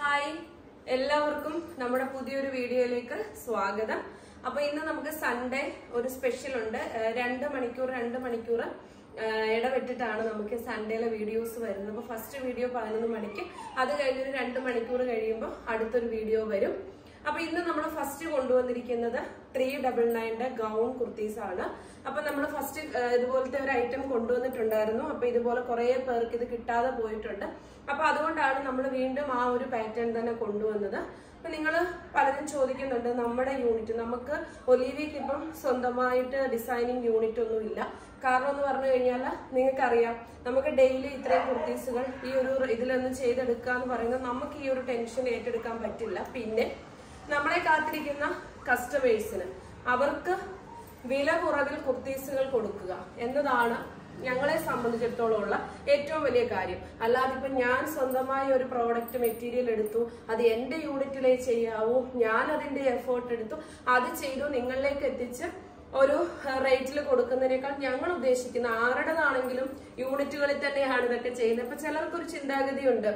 hi എല്ലാവർക്കും നമ്മുടെ പുതിയൊരു വീഡിയോയിലേക്ക് സ്വാഗതം അപ്പൊ ഇന്ന് നമുക്ക് സൺഡേ ഒരു സ്പെഷ്യൽ ഉണ്ട് ഏഹ് രണ്ട് മണിക്കൂർ രണ്ട് മണിക്കൂർ ഏഹ് ഇടവിട്ടിട്ടാണ് നമുക്ക് സൺഡേയിലെ വീഡിയോസ് വരുന്നത് അപ്പൊ ഫസ്റ്റ് വീഡിയോ പതിനൊന്ന് മണിക്ക് അത് കഴിഞ്ഞൊരു രണ്ട് മണിക്കൂർ കഴിയുമ്പോൾ അടുത്തൊരു വീഡിയോ വരും അപ്പൊ ഇന്ന് നമ്മൾ ഫസ്റ്റ് കൊണ്ടുവന്നിരിക്കുന്നത് ത്രീ ഡബിൾ നയൻ്റെ ഗൗൺ കുർത്തീസ് ആണ് അപ്പൊ നമ്മൾ ഫസ്റ്റ് ഇതുപോലത്തെ ഒരു ഐറ്റം കൊണ്ടുവന്നിട്ടുണ്ടായിരുന്നു അപ്പൊ ഇതുപോലെ കുറെ പേർക്ക് ഇത് കിട്ടാതെ പോയിട്ടുണ്ട് അപ്പൊ അതുകൊണ്ടാണ് നമ്മൾ വീണ്ടും ആ ഒരു പാറ്റേൺ തന്നെ കൊണ്ടുവന്നത് അപ്പൊ നിങ്ങൾ പലരും ചോദിക്കുന്നുണ്ട് നമ്മുടെ യൂണിറ്റ് നമുക്ക് ഒലീവിക്ക് ഇപ്പം സ്വന്തമായിട്ട് ഡിസൈനിങ് യൂണിറ്റ് ഒന്നും ഇല്ല കാരണം എന്ന് പറഞ്ഞു കഴിഞ്ഞാൽ നിങ്ങൾക്കറിയാം നമുക്ക് ഡെയിലി ഇത്രയും കുർത്തീസുകൾ ഈ ഒരു ഇതിലൊന്നും ചെയ്തെടുക്കുക എന്ന് പറയുന്നത് നമുക്ക് ഈ ഒരു ടെൻഷൻ ഏറ്റെടുക്കാൻ പറ്റില്ല പിന്നെ നമ്മളെ കാത്തിരിക്കുന്ന കസ്റ്റമേഴ്സിന് അവർക്ക് വില കുറവിൽ കുർത്തീസുകൾ കൊടുക്കുക എന്നതാണ് ഞങ്ങളെ സംബന്ധിച്ചിടത്തോളം ഉള്ള ഏറ്റവും വലിയ കാര്യം അല്ലാതെ ഇപ്പൊ ഞാൻ സ്വന്തമായി ഒരു പ്രോഡക്റ്റ് മെറ്റീരിയൽ എടുത്തു അത് എന്റെ യൂണിറ്റിലേ ചെയ്യാവൂ ഞാൻ അതിന്റെ എഫേർട്ട് എടുത്തു അത് ചെയ്തു നിങ്ങളിലേക്ക് എത്തിച്ച് ഒരു റേറ്റിൽ കൊടുക്കുന്നതിനേക്കാൾ ഞങ്ങൾ ഉദ്ദേശിക്കുന്ന ആരുടേതാണെങ്കിലും യൂണിറ്റുകളിൽ തന്നെയാണ് ഇതൊക്കെ ചെയ്യുന്നത് ഇപ്പൊ ചിലർക്കൊരു ചിന്താഗതിയുണ്ട്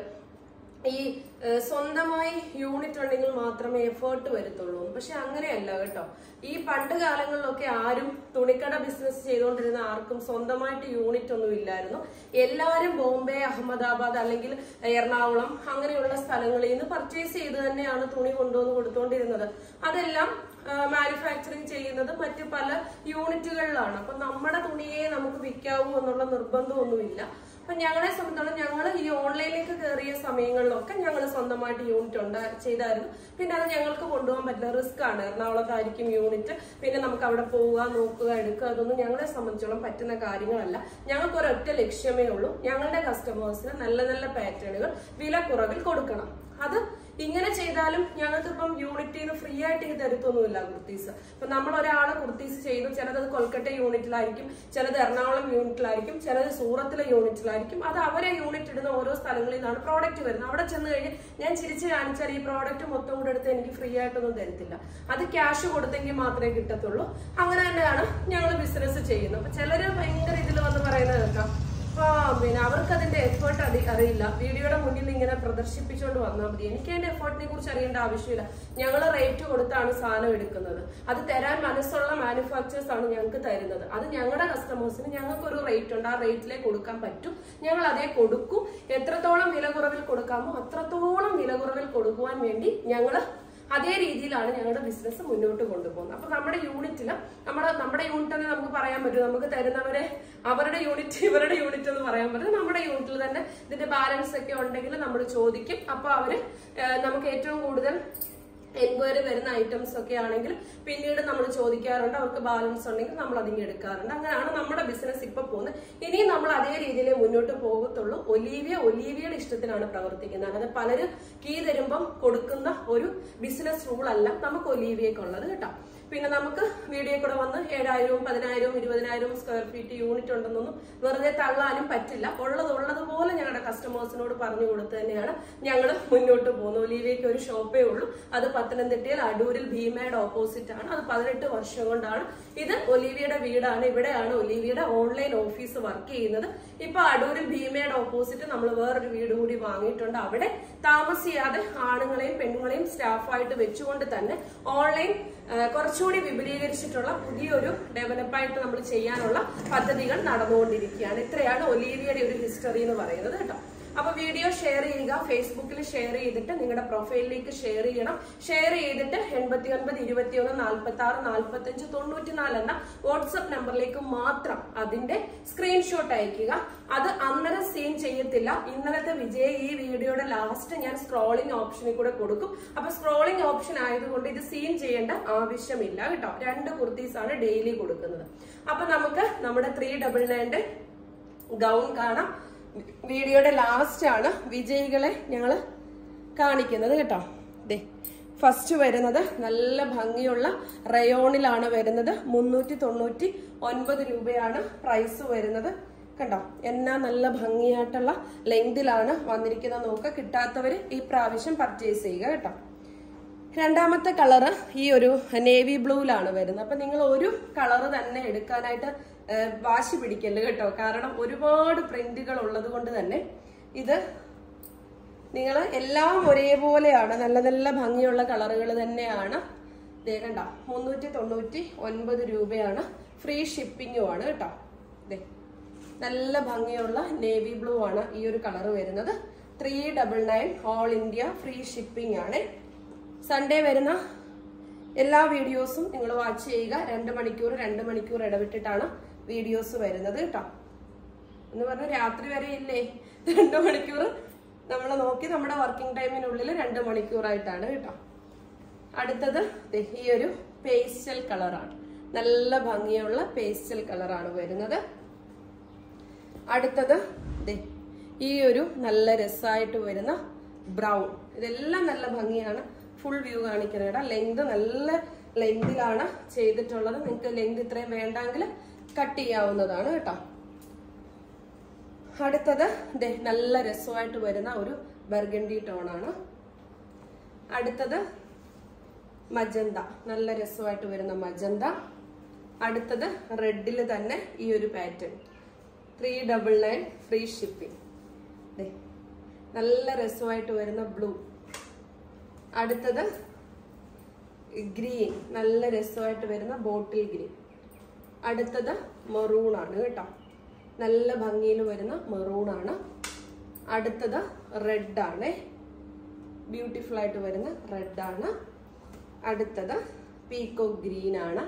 ഈ ഏഹ്, സ്വന്തമായി യൂണിറ്റ് ഉണ്ടെങ്കിൽ മാത്രമേ എഫേർട്ട് വരത്തുള്ളൂ പക്ഷെ അങ്ങനെയല്ല കേട്ടോ ഈ പണ്ട് കാലങ്ങളിലൊക്കെ ആരും തുണിക്കട ബിസിനസ് ചെയ്തുകൊണ്ടിരുന്ന ആർക്കും സ്വന്തമായിട്ട് യൂണിറ്റ് ഒന്നും ഇല്ലായിരുന്നു എല്ലാവരും ബോംബെ അഹമ്മദാബാദ് അല്ലെങ്കിൽ എറണാകുളം അങ്ങനെയുള്ള സ്ഥലങ്ങളിൽ നിന്ന് പർച്ചേസ് ചെയ്ത് തന്നെയാണ് തുണി കൊണ്ടുവന്ന് കൊടുത്തുകൊണ്ടിരുന്നത് അതെല്ലാം മാനുഫാക്ചറിങ് ചെയ്യുന്നത് മറ്റു പല യൂണിറ്റുകളിലാണ് അപ്പൊ നമ്മുടെ തുണിയെ നമുക്ക് വിൽക്കാവൂ എന്നുള്ള നിർബന്ധമൊന്നുമില്ല അപ്പൊ ഞങ്ങളെ സംബന്ധിച്ചിടത്തോളം ഞങ്ങൾ ഈ ഓൺലൈനിലേക്ക് കയറിയ സമയങ്ങളിലൊക്കെ ഞങ്ങൾ സ്വന്തമായിട്ട് യൂണിറ്റ് ഉണ്ട് ചെയ്തായിരുന്നു പിന്നെ അത് ഞങ്ങൾക്ക് കൊണ്ടുപോകാൻ പറ്റില്ല റിസ്ക് ആണ് എറണാകുളത്തായിരിക്കും യൂണിറ്റ് പിന്നെ നമുക്ക് അവിടെ പോവുക നോക്കുക എടുക്കുക അതൊന്നും ഞങ്ങളെ സംബന്ധിച്ചോളം പറ്റുന്ന കാര്യങ്ങളല്ല ഞങ്ങൾക്ക് ഒരൊറ്റ ലക്ഷ്യമേ ഉള്ളൂ ഞങ്ങളുടെ കസ്റ്റമേഴ്സിന് നല്ല നല്ല പാറ്റേണുകൾ വില കുറവിൽ കൊടുക്കണം അത് ഇങ്ങനെ ചെയ്താലും ഞങ്ങൾക്ക് ഇപ്പം യൂണിറ്റിന്ന് ഫ്രീ ആയിട്ട് ഇത് തരുത്തൊന്നുമില്ല കുർത്തീസ് ഇപ്പൊ നമ്മൾ ഒരാള് കുർത്തീസ് ചെയ്തു ചിലത് അത് കൊൽക്കട്ട യൂണിറ്റിലായിരിക്കും ചിലത് എറണാകുളം യൂണിറ്റിലായിരിക്കും ചിലത് സൂറത്തിലെ യൂണിറ്റിലായിരിക്കും അത് അവരെ യൂണിറ്റ് ഇടുന്ന ഓരോ സ്ഥലങ്ങളിൽ നിന്നാണ് പ്രോഡക്റ്റ് വരുന്നത് അവിടെ ചെന്ന് കഴിഞ്ഞ് ഞാൻ ചിരിച്ച് കാണിച്ചാൽ ഈ പ്രോഡക്റ്റ് മൊത്തം കൂടെ എടുത്ത് എനിക്ക് ഫ്രീ ആയിട്ടൊന്നും തരത്തില്ല അത് ക്യാഷ് കൊടുത്തെങ്കിൽ മാത്രമേ കിട്ടത്തുള്ളൂ അങ്ങനെ തന്നെയാണ് ഞങ്ങൾ ബിസിനസ് ചെയ്യുന്നത് അപ്പൊ ചിലര് ഭയങ്കര ഇതിൽ വന്ന് പറയുന്നത് കേൾക്കാം ആ പിന്നെ അവർക്ക് അതിന്റെ എഫേർട്ട് അതി അറിയില്ല വീഡിയോയുടെ മുന്നിൽ ഇങ്ങനെ പ്രദർശിപ്പിച്ചുകൊണ്ട് വന്നാൽ മതി എനിക്ക് അതിന്റെ എഫേർട്ടിനെ കുറിച്ച് അറിയേണ്ട ആവശ്യമില്ല ഞങ്ങൾ റേറ്റ് കൊടുത്താണ് സാധനം എടുക്കുന്നത് അത് തരാൻ മനസ്സുള്ള മാനുഫാക്ചേഴ്സ് ആണ് ഞങ്ങൾക്ക് തരുന്നത് അത് ഞങ്ങളുടെ കസ്റ്റമേഴ്സിന് ഞങ്ങൾക്ക് ഒരു റേറ്റ് ഉണ്ട് ആ റേറ്റിലേ കൊടുക്കാൻ പറ്റും ഞങ്ങൾ അതേ കൊടുക്കും എത്രത്തോളം വില കുറവിൽ കൊടുക്കാമോ അത്രത്തോളം വില കുറവിൽ കൊടുക്കുവാൻ വേണ്ടി ഞങ്ങൾ അതേ രീതിയിലാണ് ഞങ്ങളുടെ ബിസിനസ് മുന്നോട്ട് കൊണ്ടുപോകുന്നത് അപ്പൊ നമ്മുടെ യൂണിറ്റിൽ നമ്മുടെ നമ്മുടെ യൂണിറ്റ് തന്നെ നമുക്ക് പറയാൻ പറ്റും നമുക്ക് തരുന്നവരെ അവരുടെ യൂണിറ്റ് ഇവരുടെ യൂണിറ്റ് എന്ന് പറയാൻ പറ്റും നമ്മുടെ യൂണിറ്റിൽ തന്നെ ഇതിന്റെ ബാലൻസ് ഒക്കെ ഉണ്ടെങ്കിൽ നമ്മൾ ചോദിക്കും അപ്പൊ അവര് ഏഹ്, നമുക്ക് ഏറ്റവും കൂടുതൽ എൻക്വയറി വരുന്ന ഐറ്റംസ് ഒക്കെ ആണെങ്കിൽ പിന്നീട് നമ്മൾ ചോദിക്കാറുണ്ട് അവർക്ക് ബാലൻസ് ഉണ്ടെങ്കിൽ നമ്മൾ അതിങ്ങ് എടുക്കാറുണ്ട് അങ്ങനെയാണ് നമ്മുടെ ബിസിനസ് ഇപ്പൊ പോകുന്നത് ഇനിയും നമ്മൾ അതേ രീതിയിലേ മുന്നോട്ട് പോകത്തുള്ളൂ ഒലീവിയ ഒലീവിയയുടെ ഇഷ്ടത്തിനാണ് പ്രവർത്തിക്കുന്നത് അല്ലാതെ പലര് കീ തരുമ്പം കൊടുക്കുന്ന ഒരു ബിസിനസ് റൂൾ അല്ല നമുക്ക് ഒലീവിയക്കുള്ളത് കേട്ടോ പിന്നെ നമുക്ക് വീഡിയോ കൂടെ വന്ന് ഏഴായിരവും പതിനായിരവും ഇരുപതിനായിരവും സ്ക്വയർ ഫീറ്റ് യൂണിറ്റ് ഉണ്ടെന്നൊന്നും വെറുതെ തള്ളാനും പറ്റില്ല ഉള്ളത് ഉള്ളതുപോലെ ഞങ്ങളുടെ കസ്റ്റമേഴ്സിനോട് പറഞ്ഞു കൊടുത്ത് തന്നെയാണ് ഞങ്ങൾ മുന്നോട്ട് പോകുന്നത് ഒലീവിയയ്ക്ക് ഒരു ഷോപ്പേ ഉള്ളൂ അത് പത്തനംതിട്ടയിൽ അടൂരിൽ ഭീമയുടെ ഓപ്പോസിറ്റ് ആണ് അത് പതിനെട്ട് വർഷം കൊണ്ടാണ് ഇത് ഒലീവിയുടെ വീടാണ് ഇവിടെയാണ് ഒലീവിയുടെ ഓൺലൈൻ ഓഫീസ് വർക്ക് ചെയ്യുന്നത് ഇപ്പൊ അടൂരിൽ ഭീമയുടെ ഓപ്പോസിറ്റ് നമ്മൾ വേറൊരു വീട് കൂടി വാങ്ങിയിട്ടുണ്ട് അവിടെ താമസിയാതെ ആണുങ്ങളെയും പെണ്ണുങ്ങളെയും സ്റ്റാഫായിട്ട് വെച്ചുകൊണ്ട് തന്നെ ഓൺലൈൻ ആ, കുറച്ചുകൂടി വിപുലീകരിച്ചിട്ടുള്ള പുതിയൊരു ഡെവലപ്പായിട്ട് നമ്മൾ ചെയ്യാനുള്ള പദ്ധതികൾ നടന്നുകൊണ്ടിരിക്കുകയാണ് ഇത്രയാണ് ഒലീവിയയുടെ ഒരു ഹിസ്റ്ററി എന്ന് പറയുന്നത് കേട്ടോ അപ്പൊ വീഡിയോ ഷെയർ ചെയ്യുക ഫേസ്ബുക്കിൽ ഷെയർ ചെയ്തിട്ട് നിങ്ങളുടെ പ്രൊഫൈലിലേക്ക് ഷെയർ ചെയ്യണം ഷെയർ ചെയ്തിട്ട് എൺപത്തി ഒൻപത് ഇരുപത്തി ഒന്ന് നാൽപ്പത്തി ആറ് നാൽപ്പത്തി അഞ്ച് തൊണ്ണൂറ്റി നാല് എന്ന വാട്സപ്പ് നമ്പറിലേക്ക് മാത്രം അതിന്റെ സ്ക്രീൻഷോട്ട് അയക്കുക അത് അന്നേരം സീൻ ചെയ്യത്തില്ല ഇന്നലത്തെ വിജയ് ഈ വീഡിയോയുടെ ലാസ്റ്റ് ഞാൻ സ്ക്രോളിംഗ് ഓപ്ഷനിൽ കൂടെ കൊടുക്കും അപ്പൊ സ്ക്രോളിംഗ് ഓപ്ഷൻ ആയതുകൊണ്ട് ഇത് സീൻ ചെയ്യേണ്ട ആവശ്യമില്ല കേട്ടോ രണ്ട് കുർത്തീസ് ആണ് ഡെയിലി കൊടുക്കുന്നത് അപ്പൊ നമുക്ക് നമ്മുടെ ത്രീ ഡബിൾ നയൻ്റെ ഗൗൺ കാണാം വീഡിയോയുടെ ലാസ്റ്റ് ആണ് വിജയികളെ ഞങ്ങൾ കാണിക്കുന്നത് കേട്ടോ ദേ ഫസ്റ്റ് വരുന്നത് നല്ല ഭംഗിയുള്ള റയോണിലാണ് വരുന്നത് മുന്നൂറ്റി തൊണ്ണൂറ്റി ഒൻപത് രൂപയാണ് പ്രൈസ് വരുന്നത് കണ്ടോ എന്നാ നല്ല ഭംഗിയായിട്ടുള്ള ലെങ്തിലാണ് വന്നിരിക്കുന്നത് നോക്കുക കിട്ടാത്തവര് ഈ പ്രാവശ്യം പർച്ചേസ് ചെയ്യുക കേട്ടോ രണ്ടാമത്തെ കളറ് ഈ ഒരു നേവി ബ്ലൂവിലാണ് വരുന്നത് അപ്പൊ നിങ്ങൾ ഒരു കളറ് തന്നെ എടുക്കാനായിട്ട് ആ, വാശി പിടിക്കല്ല് കേട്ടോ കാരണം ഒരുപാട് പ്രിന്റുകൾ ഉള്ളത് കൊണ്ട് തന്നെ ഇത് നിങ്ങൾ എല്ലാം ഒരേപോലെയാണ് നല്ല നല്ല ഭംഗിയുള്ള കളറുകൾ തന്നെയാണ് ദേ കണ്ട മുന്നൂറ്റി തൊണ്ണൂറ്റി ഒൻപത് രൂപയാണ് ഫ്രീ ഷിപ്പിങ്ങും ആണ് കേട്ടോ ദേ നല്ല ഭംഗിയുള്ള നേവി ബ്ലൂ ആണ് ഈ ഒരു കളർ വരുന്നത് three double nine all India free shipping ആണ് സൺഡേ വരുന്ന എല്ലാ വീഡിയോസും നിങ്ങൾ വാച്ച് ചെയ്യുക രണ്ട് മണിക്കൂർ രണ്ട് മണിക്കൂർ ഇടവിട്ടിട്ടാണ് വീഡിയോസ് വരുന്നത് കേട്ടോ എന്ന് പറഞ്ഞാൽ രാത്രി വരെ ഇല്ലേ രണ്ട് മണിക്കൂർ നമ്മൾ നോക്കി നമ്മുടെ വർക്കിംഗ് ടൈമിനുള്ളിൽ രണ്ട് മണിക്കൂറായിട്ടാണ് കേട്ടോ അടുത്തത് ദേ ഈ ഒരു പേസ്റ്റൽ കളറാണ് നല്ല ഭംഗിയുള്ള പേസ്റ്റൽ കളറാണ് വരുന്നത് അടുത്തത് ദേ ഈ ഒരു നല്ല രസമായിട്ട് വരുന്ന ബ്രൗൺ ഇതെല്ലാം നല്ല ഭംഗിയാണ് ഫുൾ വ്യൂ കാണിക്കുന്നത് കേട്ടോ ലെങ്ത് നല്ല ലെങ്തിലാണ് ചെയ്തിട്ടുള്ളത് നിങ്ങൾക്ക് ലെങ്ത് ഇത്രയും വേണ്ടെങ്കിൽ കട്ട് ചെയ്യാവുന്നതാണ് കേട്ടോ അടുത്തത് ദേ നല്ല രസമായിട്ട് വരുന്ന ഒരു ബർഗൻഡി ടോണാണ് അടുത്തത് മജന്ത നല്ല രസമായിട്ട് വരുന്ന മജന്ത അടുത്തത് റെഡിൽ തന്നെ ഈ ഒരു pattern three double nine free shipping നല്ല രസമായിട്ട് വരുന്ന ബ്ലൂ അടുത്തത് ഗ്രീൻ നല്ല രസമായിട്ട് വരുന്ന ബോട്ടിൽ ഗ്രീൻ അടുത്തത് മെറൂൺ ആണ് കേട്ടോ നല്ല ഭംഗിയിൽ വരുന്ന മെറൂൺ ആണ് അടുത്തത് റെഡ് ആണ് ബ്യൂട്ടിഫുൾ ആയിട്ട് വരുന്ന റെഡ് ആണ് അടുത്തത് പീക്കോ ഗ്രീൻ ആണ്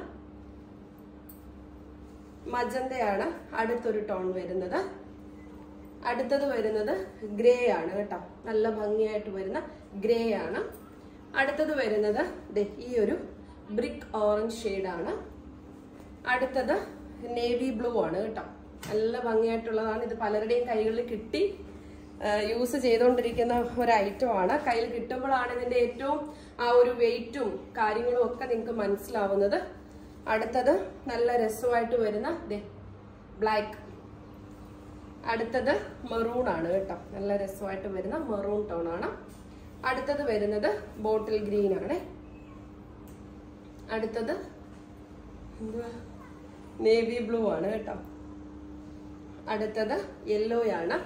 മജന്തയാണ് അടുത്തൊരു ടോൺ വരുന്നത് അടുത്തത് വരുന്നത് ഗ്രേ ആണ് കേട്ടോ നല്ല ഭംഗിയായിട്ട് വരുന്ന ഗ്രേ ആണ് അടുത്തത് വരുന്നത് ദേ ഈ ഒരു ബ്രിക്ക് ഓറഞ്ച് ആണ് അടുത്തത് നേവി ബ്ലൂ ആണ് കേട്ടോ നല്ല ഭംഗിയായിട്ടുള്ളതാണ് ഇത് പലരുടെയും കൈകളിൽ കിട്ടി യൂസ് ചെയ്തുകൊണ്ടിരിക്കുന്ന ഒരു ഐറ്റം ആണ് കയ്യിൽ കിട്ടുമ്പോഴാണ് ഇതിന്റെ ഏറ്റവും ആ ഒരു വെയിറ്റും കാര്യങ്ങളും ഒക്കെ നിങ്ങൾക്ക് മനസ്സിലാവുന്നത് അടുത്തത് നല്ല രസമായിട്ട് വരുന്ന ദേ ബ്ലാക്ക് അടുത്തത് മെറൂൺ ആണ് കേട്ടോ നല്ല രസമായിട്ട് വരുന്ന മെറൂൺ ടോൺ ആണ് അടുത്തത് വരുന്നത് ബോട്ടിൽ ഗ്രീൻ ആണ് അടുത്തത് എന്തുവാ നേവി ബ്ലൂ ആണ് കേട്ടോ അടുത്തത് യെല്ലോ ആണ്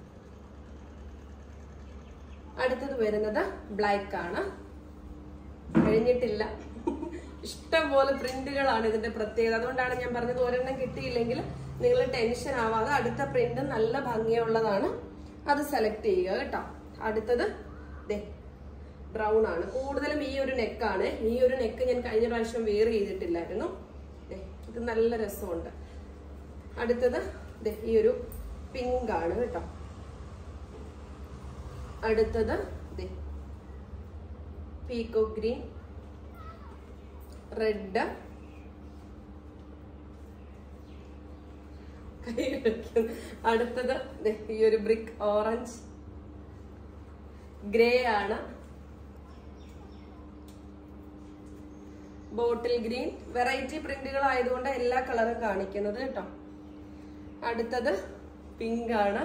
അടുത്തത് വരുന്നത് ബ്ലാക്ക് ആണ് കഴിഞ്ഞിട്ടില്ല ഇഷ്ടം പോലെ പ്രിന്റുകളാണ് ഇതിന്റെ പ്രത്യേകത അതുകൊണ്ടാണ് ഞാൻ പറഞ്ഞത് ഒരെണ്ണം കിട്ടിയില്ലെങ്കിൽ നിങ്ങൾ ടെൻഷൻ ആവാതെ അടുത്ത പ്രിന്റ് നല്ല ഭംഗിയുള്ളതാണ് അത് സെലക്ട് ചെയ്യുക കേട്ടോ അടുത്തത് ദേ ബ്രൗൺ ആണ് കൂടുതലും ഈ ഒരു നെക്കാണ് ഈ ഒരു നെക്ക് ഞാൻ കഴിഞ്ഞ പ്രാവശ്യം വെയർ ചെയ്തിട്ടില്ലായിരുന്നു ദേ ഇത് നല്ല രസമുണ്ട് അടുത്തത് ദേ ഈ ഒരു പിങ്ക് ആണ് കേട്ടോ അടുത്തത് ദേ പീക്കോ ഗ്രീൻ റെഡ് അടുത്തത് ദേ ഈ ഒരു ബ്രിക്ക് ഓറഞ്ച് ഗ്രേ ആണ് ബോട്ടിൽ ഗ്രീൻ വെറൈറ്റി പ്രിന്റുകൾ ആയതുകൊണ്ട് എല്ലാ കളറും കാണിക്കുന്നത് കേട്ടോ അടുത്തത് പിങ്ക് ആണ്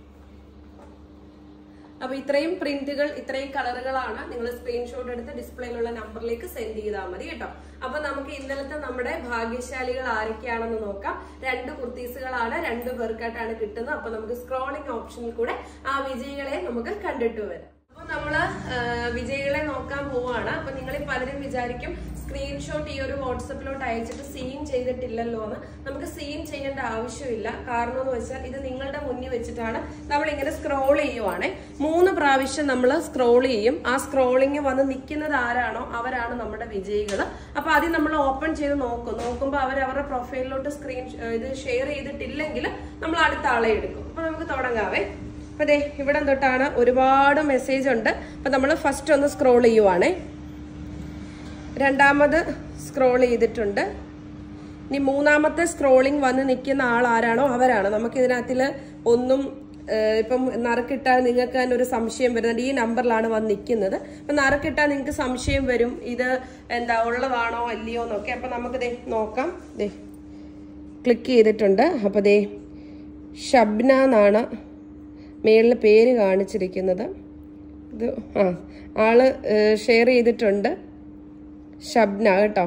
അപ്പൊ ഇത്രയും പ്രിന്റുകൾ ഇത്രയും കളറുകളാണ് നിങ്ങൾ സ്ക്രീൻഷോട്ട് എടുത്ത് ഡിസ്പ്ലേയിലുള്ള നമ്പറിലേക്ക് സെൻഡ് ചെയ്താൽ മതി കേട്ടോ അപ്പൊ നമുക്ക് ഇന്നലത്തെ നമ്മുടെ ഭാഗ്യശാലികൾ ആരൊക്കെയാണെന്ന് നോക്കാം രണ്ട് കുർത്തീസുകളാണ് രണ്ടു പേർക്കായിട്ടാണ് കിട്ടുന്നത് അപ്പൊ നമുക്ക് സ്ക്രോളിംഗ് ഓപ്ഷനിൽ കൂടെ ആ വിജയികളെ നമുക്ക് കണ്ടിട്ട് വരാം അപ്പൊ നമ്മള് ആ, വിജയികളെ നോക്കാൻ പോവാണ് അപ്പൊ നിങ്ങൾ പലരും വിചാരിക്കും സ്ക്രീൻഷോട്ട് ഈ ഒരു വാട്സപ്പിലോട്ട് അയച്ചിട്ട് സീൻ ചെയ്തിട്ടില്ലല്ലോ എന്ന് നമുക്ക് സീൻ ചെയ്യേണ്ട ആവശ്യമില്ല കാരണം എന്ന് വെച്ചാൽ ഇത് നിങ്ങളുടെ മുന്നിൽ വെച്ചിട്ടാണ് നമ്മൾ ഇങ്ങനെ സ്ക്രോൾ ചെയ്യുവാണേ മൂന്ന് പ്രാവശ്യം നമ്മൾ സ്ക്രോൾ ചെയ്യും ആ സ്ക്രോളിങ് വന്ന് നിൽക്കുന്നത് ആരാണോ അവരാണ് നമ്മുടെ വിജയികൾ അപ്പൊ ആദ്യം നമ്മൾ ഓപ്പൺ ചെയ്ത് നോക്കും നോക്കുമ്പോൾ അവർ അവരുടെ പ്രൊഫൈലിലോട്ട് സ്ക്രീൻ ഇത് ഷെയർ ചെയ്തിട്ടില്ലെങ്കിൽ നമ്മൾ അടുത്ത ആളെ എടുക്കും അപ്പൊ നമുക്ക് തുടങ്ങാവേ അപ്പൊ ദേ ഇവിടെ തൊട്ടാണ് ഒരുപാട് മെസ്സേജ് ഉണ്ട് അപ്പൊ നമ്മൾ ഫസ്റ്റ് ഒന്ന് സ്ക്രോൾ ചെയ്യുവാണേ രണ്ടാമത് സ്ക്രോൾ ചെയ്തിട്ടുണ്ട് ഇനി മൂന്നാമത്തെ സ്ക്രോളിംഗ് വന്ന് നിൽക്കുന്ന ആൾ ആരാണോ അവരാണ് നമുക്ക് ഇതിനകത്തിൽ ഒന്നും ഏഹ്, ഇപ്പം നറുക്കിട്ടാൽ നിങ്ങൾക്ക് തന്നെ ഒരു സംശയം വരുന്നുണ്ട് ഈ നമ്പറിലാണ് വന്ന് നിൽക്കുന്നത് അപ്പം നറുക്കിട്ടാൽ നിങ്ങൾക്ക് സംശയം വരും ഇത് എന്താ ഉള്ളതാണോ അല്ലയോ എന്നൊക്കെ അപ്പം നമുക്ക് ദേ നോക്കാം ദേ ക്ലിക്ക് ചെയ്തിട്ടുണ്ട് അപ്പോൾ ദേ ഷബ്ന എന്നാണ് മേളിൽ പേര് കാണിച്ചിരിക്കുന്നത് ഇത് ആ ആള് ഷെയർ ചെയ്തിട്ടുണ്ട് ഷബ്ന കേട്ടോ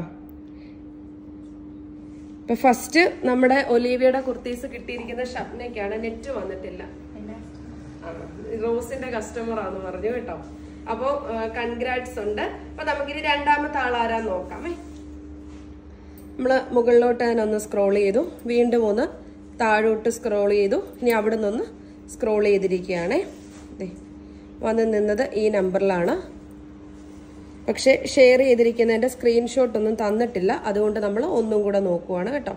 ഇപ്പൊ ഫസ്റ്റ് നമ്മുടെ ഒലീവിയുടെ കുർത്തീസ് കിട്ടിയിരിക്കുന്ന ഷബ്നയ്ക്കാണ് നെറ്റ് വന്നിട്ടില്ല റോസിന്റെ കസ്റ്റമർ ആന്ന് പറഞ്ഞു കേട്ടോ അപ്പോ കൺഗ്രാറ്റ്സ് ഉണ്ട് അപ്പൊ നമുക്കിനി രണ്ടാമത്തെ ആളാരാന്ന് നോക്കാമേ നമ്മൾ മുകളിലോട്ട് തന്നെ ഒന്ന് സ്ക്രോൾ ചെയ്തു വീണ്ടും ഒന്ന് താഴോട്ട് സ്ക്രോൾ ചെയ്തു ഇനി അവിടെ നിന്ന് സ്ക്രോൾ ചെയ്തിരിക്കുകയാണേ ദേ, വന്ന് നിന്നത് ഈ നമ്പറിലാണ് പക്ഷെ ഷെയർ ചെയ്തിരിക്കുന്നതിന്റെ സ്ക്രീൻഷോട്ട് ഒന്നും തന്നിട്ടില്ല അതുകൊണ്ട് നമ്മൾ ഒന്നും കൂടെ നോക്കുവാണ് കേട്ടോ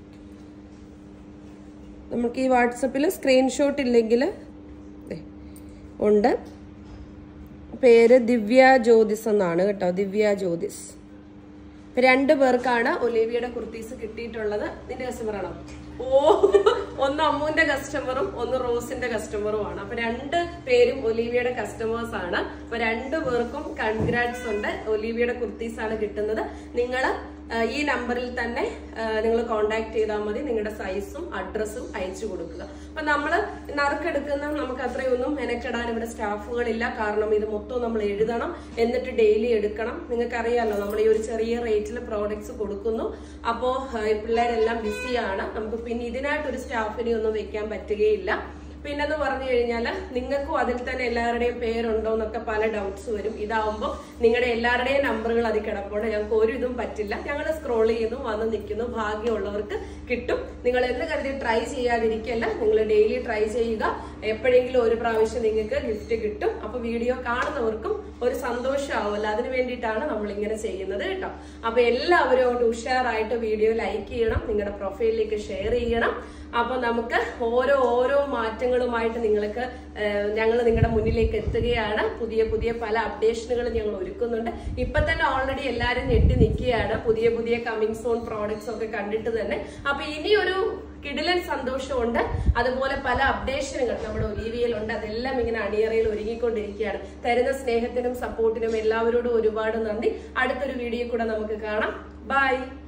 നമുക്ക് ഈ വാട്സപ്പിൽ സ്ക്രീൻഷോട്ട് ഇല്ലെങ്കിൽ ദേ, ഉണ്ട് പേര് ദിവ്യ ജ്യോതിസ് എന്നാണ് കേട്ടോ ദിവ്യ ജ്യോതിസ് ഇപ്പൊ രണ്ടു പേർക്കാണ് ഒലിവിയുടെ കുർത്തീസ് കിട്ടിയിട്ടുള്ളത് നിന്റെ കസ്റ്റമർ ആണോ ഓ ഒന്ന് അമ്മുവിന്റെ കസ്റ്റമറും ഒന്ന് റോസിന്റെ കസ്റ്റമറും ആണ് അപ്പൊ രണ്ട് പേരും ഒലിവിയുടെ കസ്റ്റമേഴ്സ് ആണ് അപ്പൊ രണ്ടു പേർക്കും കൺഗ്രാറ്റ്സ് ഉണ്ട് ഒലിവിയുടെ കുർത്തീസ് ആണ് കിട്ടുന്നത് നിങ്ങൾ ഈ നമ്പറിൽ തന്നെ നിങ്ങൾ കോണ്ടാക്ട് ചെയ്താൽ മതി നിങ്ങളുടെ സൈസും അഡ്രസ്സും അയച്ചു കൊടുക്കുക അപ്പൊ നമ്മൾ നറുക്കെടുക്കുന്ന നമുക്ക് അത്രയൊന്നും മെനക്കെടാൻ ഇവിടെ സ്റ്റാഫുകളില്ല കാരണം ഇത് മൊത്തം നമ്മൾ എഴുതണം എന്നിട്ട് ഡെയിലി എടുക്കണം നിങ്ങൾക്ക് അറിയാലോ നമ്മൾ ഈ ഒരു ചെറിയ റേറ്റിൽ പ്രോഡക്ട്സ് കൊടുക്കുന്നു അപ്പോ ഏഹ്, പിള്ളേരെല്ലാം ബിസിയാണ് നമുക്ക് പിന്നെ ഇതിനായിട്ട് ഒരു സ്റ്റാഫിനെ ഒന്നും വെക്കാൻ പറ്റുകയില്ല പിന്നെന്ന് പറഞ്ഞു കഴിഞ്ഞാൽ നിങ്ങൾക്കും അതിൽ തന്നെ എല്ലാവരുടെയും പേരുണ്ടോ എന്നൊക്കെ പല ഡൗട്ട്സ് വരും ഇതാവുമ്പോൾ നിങ്ങളുടെ എല്ലാവരുടെയും നമ്പറുകൾ അതിൽ കിടപ്പുണ്ട് ഞങ്ങൾക്ക് ഒരു ഇതും പറ്റില്ല ഞങ്ങൾ സ്ക്രോൾ ചെയ്യുന്നു വന്ന് നിൽക്കുന്നു ഭാഗ്യമുള്ളവർക്ക് കിട്ടും നിങ്ങൾ എന്ന് കരുതി ട്രൈ ചെയ്യാതിരിക്കല്ല നിങ്ങൾ ഡെയിലി ട്രൈ ചെയ്യുക എപ്പോഴെങ്കിലും ഒരു പ്രാവശ്യം നിങ്ങൾക്ക് ഗിഫ്റ്റ് കിട്ടും അപ്പൊ വീഡിയോ കാണുന്നവർക്കും ഒരു സന്തോഷമാവുമല്ലോ അതിന് വേണ്ടിയിട്ടാണ് നമ്മൾ ഇങ്ങനെ ചെയ്യുന്നത് കേട്ടോ അപ്പൊ എല്ലാവരും അങ്ങോട്ട് ഉഷാറായിട്ട് വീഡിയോ ലൈക്ക് ചെയ്യണം നിങ്ങളുടെ പ്രൊഫൈലിലേക്ക് ഷെയർ ചെയ്യണം അപ്പൊ നമുക്ക് ഓരോ ഓരോ മാറ്റങ്ങളുമായിട്ട് നിങ്ങൾക്ക് ഞങ്ങൾ നിങ്ങളുടെ മുന്നിലേക്ക് എത്തുകയാണ് പുതിയ പുതിയ പല അപ്ഡേഷനുകളും ഞങ്ങൾ ഒരുക്കുന്നുണ്ട് ഇപ്പൊ തന്നെ ഓൾറെഡി എല്ലാവരും ഞെട്ടി നിൽക്കുകയാണ് പുതിയ പുതിയ കമ്മിങ് സോൺ പ്രോഡക്ട്സ് ഒക്കെ കണ്ടിട്ട് തന്നെ അപ്പൊ ഇനിയൊരു കിടിലൻ സന്തോഷമുണ്ട് അതുപോലെ പല അപ്ഡേഷനുകൾ നമ്മുടെ ഒലീവിയയിലുണ്ട് അതെല്ലാം ഇങ്ങനെ അണിയറയിൽ ഒരുങ്ങിക്കൊണ്ടിരിക്കുകയാണ് തരുന്ന സ്നേഹത്തിനും സപ്പോർട്ടിനും എല്ലാവരോടും ഒരുപാട് നന്ദി അടുത്തൊരു വീഡിയോ കൂടെ നമുക്ക് കാണാം ബൈ